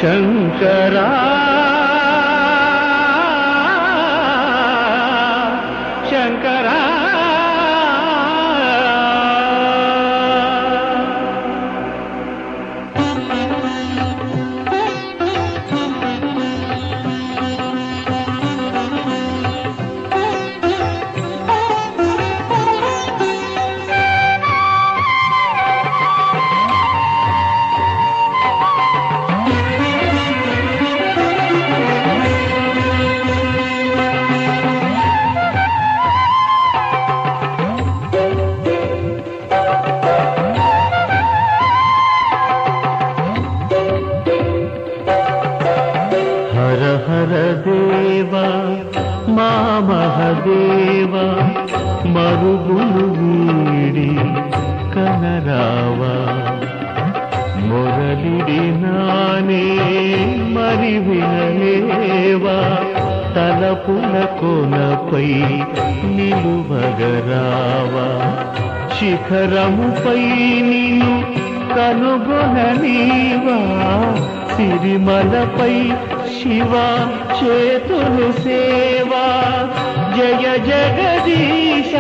శంకరా శంకరా హర హర దేవ మా మహదేవ మరుగులు వీడి కనరావా మురళిడి నానే మరి వినలేవా తలపుల కొనపై నిలువగరావా శిఖరముపై నిన్ను కనుగొననీవా సిరిమలపై శివ చేతులు సేవా జయ జగదీశ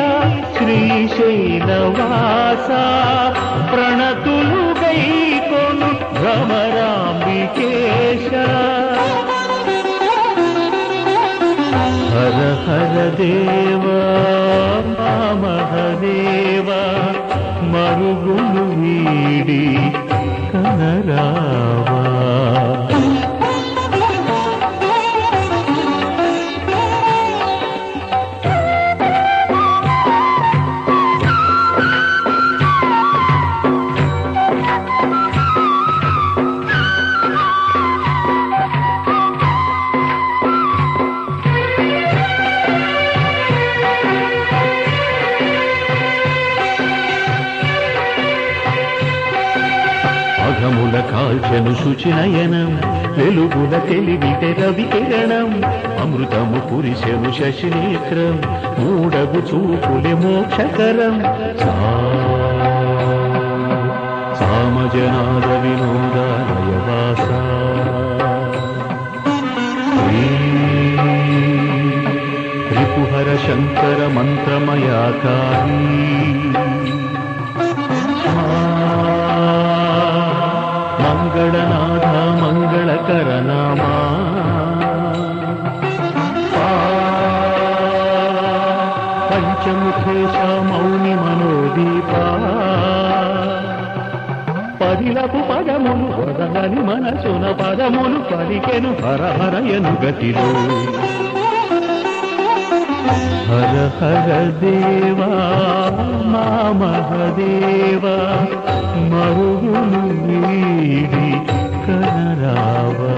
శ్రీశైలవాస ప్రణతులు గైకొను భ్రమరాంబికేశ హర హర దేవా మహదేవా మరుగులు వీడి కనరావా అఘముల కాల్చెను శుచినయనం వెలుగుల తెలివితే రవి కిరణం అమృతము పురిశను శశినేత్రం మూడగు చూపులే మోక్షకరం సామజనాద వినోదాలయవాస త్రిపుహర శంకర మంత్రమయాకారీ మంగళనాథ మంగళకర నామా పంచముఖేశ మౌని మనోదీపా పదిలకు పదములు వదలని మనసున పదములు పలికెను హరహరయను గతిలో హర హర దేవా మా మహదేవా మరుగులు వీడి కనరావా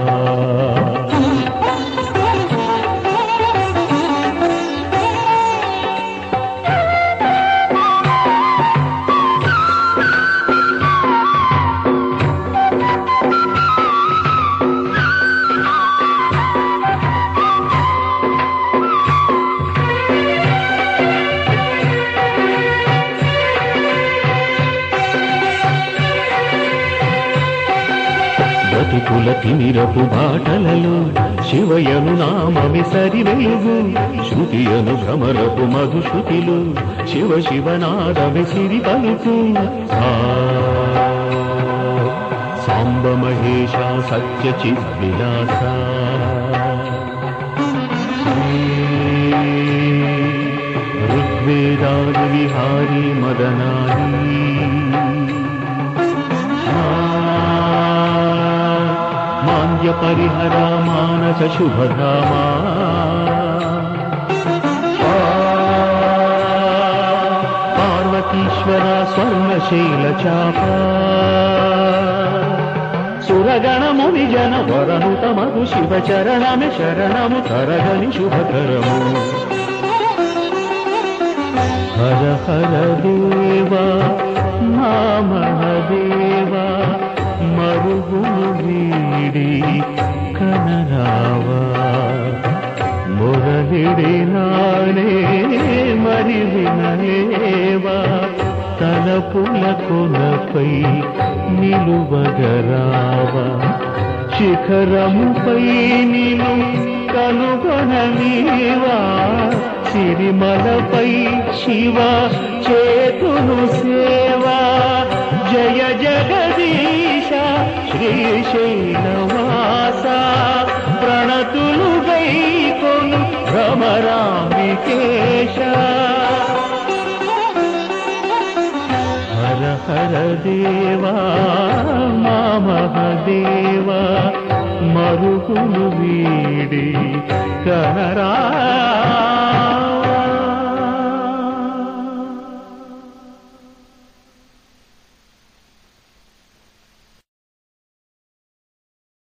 బతుకుల తిమిరపు బాటలలో శివయను నామమి సరి వెలుగు శృతియను భ్రమరపు మధుశృతిలు శివ శివనాదమి సిరి పలుకు ఆ, సాంబ మహేశ సత్య చిద్విలాస ఋగ్వేదాది విహారీ మదనాని మాంద్య పరిహర మానస శుభధామా పార్వతీశ్వర స్వర్ణశైల చాప సురగణముని జన వరను తమకు శివ చరణమే శరణము తరగని శుభకరము హర హర దేవా మా మహదేవా మరుగులు వీడి కనరావా మురళిడి నాడే మరి వినలేవా తలపుల కొనపై నిలువగరావా శిఖరముపై నిను కనుగొననీవా సిరిమలపై శివ చేతును సేవా జయ జగదీశ శ్రీశైలవాస ప్రణతులు గైకొను భ్రమరాంబికేశ హర హర దేవా మా మహదేవా మరుగులు వీడి కనరా